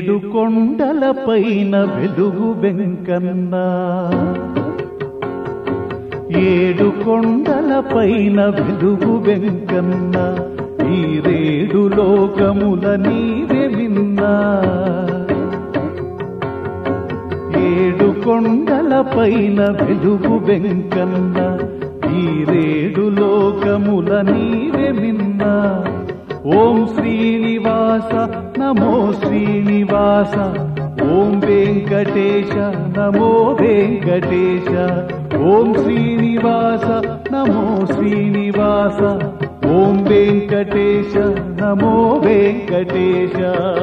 ఏడు కొండల పైన వెలుగు వెంకన్న ఏడు కొండల పైన వెలుగు వెంకన్న ఈ రేడు లోకముల నీవే విన్నా ఏడు కొండల పైన వెలుగు వెంకన్న ఈ రేడు లోకముల నీవే విన్నా ఓం శ్రీనివాస నమో శ్రీనివాస ఓం వెంకటేశ నమో వెంకటేశ ఓం శ్రీనివాస నమో శ్రీనివాస ఓం వెంకటేశ నమో వెంకటేశ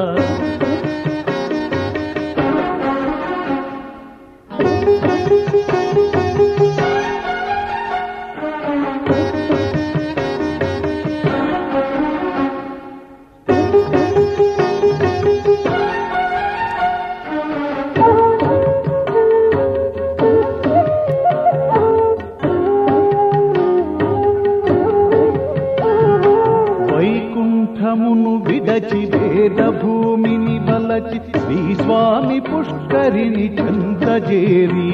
వైకుంఠమును విడచి వేద భూమిని వలచి శ్రీ స్వామి పుష్కరిని చంతజేరి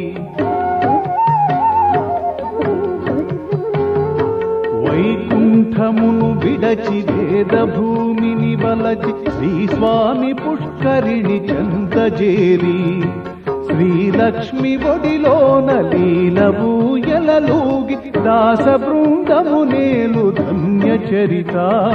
వైకుంఠమును విడచి వేద భూమిని వలచి శ్రీ స్వామి పుష్కరిని చంతజేరి శ్రీలక్ష్మి ఒడిలోన లీలవు ఎలలూగి దాస బృందము నేలు ధన్య చరిత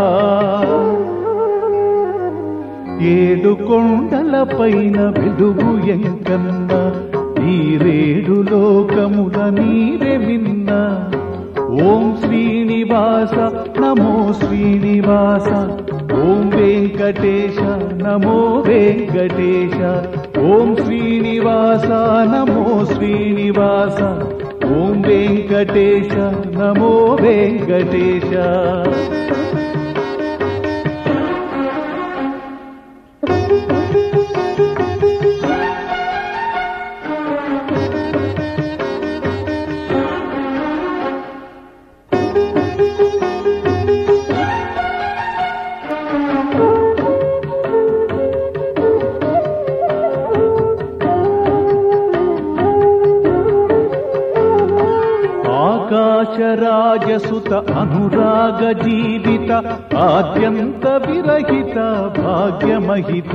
ఏడు కొండల పైన వెలుగు ఎంకన్న ఈ రేడు లోకముల నీవే విన్న ఓం శ్రీనివాస నమో శ్రీనివాస ఓం వెంకటేశ నమో వెంకటేశ ఓం శ్రీనివాస నమో శ్రీనివాస ఓం వెంకటేశ నమో వెంకటేశ ఆకాశరాజసుత అనురాగ జీవిత ఆద్యంత విరహిత భాగ్యమహిత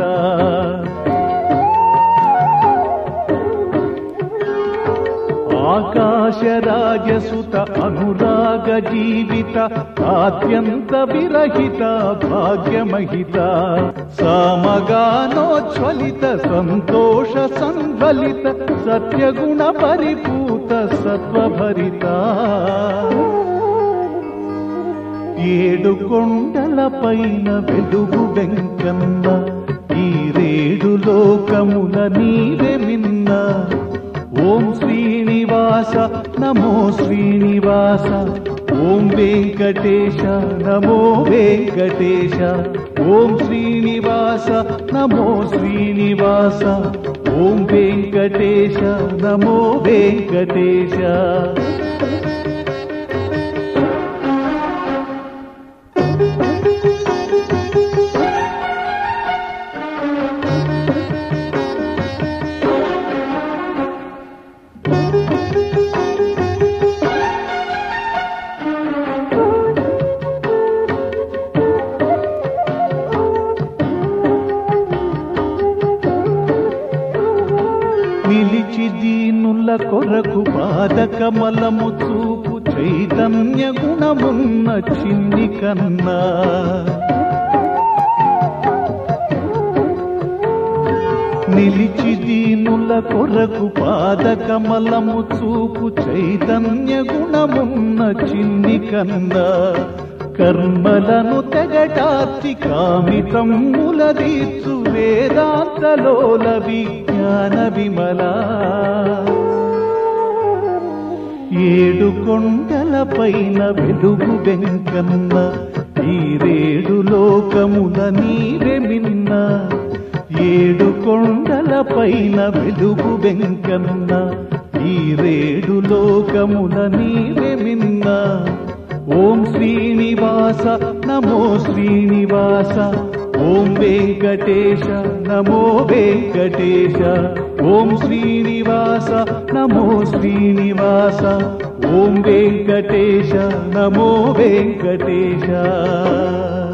ఆకాశరాజసుత అనురాగ జీవిత ఆద్యంత విరహిత భాగ్యమహిత సమగానోజ్వలిత సంతోష సంధ్వలిత సత్యగుణ పరిపూత సత్వభరిత ఏడు కొండల పైన వెలుగు వెంకన్న ఈ రేడు లోకముల నీవే మిన్న ఓం శ్రీనివాస నమో శ్రీనివాస ఓం వెంకటేశ నమో వెంకటేశ ఓం శ్రీనివాస నమో శ్రీనివాస ఓం వెంకటేశ నమో వెంకటేశ నిలిచి దీనుల కొరకు పాదకమలము చూపు చైతన్య గుణమున్న చిన్ని కన్నా నిలిచి దీనుల కొరకు పాదకమలము చూపు చైతన్య గుణమున్న చిన్ని కన్నా కర్మలను తెగటార్చి కామితమ్ముల దీర్చు వేదాంతలోల విజ్ఞాన విమల ఏడు కొండల పైన వెలుగు వెంకన్న ఈ రేడు లోకముల నీవే మిన్న ఏడు కొండల పైన వెలుగు వెంకన్న ఈ రేడు లోకముల నీవే మిన్న ఓం శ్రీనివాస నమో శ్రీనివాస ఓం వెంకటేశ నమో వెంకటేశ ఓం శ్రీనివాస నమో శ్రీనివాస ఓం వెంకటేశ నమో వెంకటేశ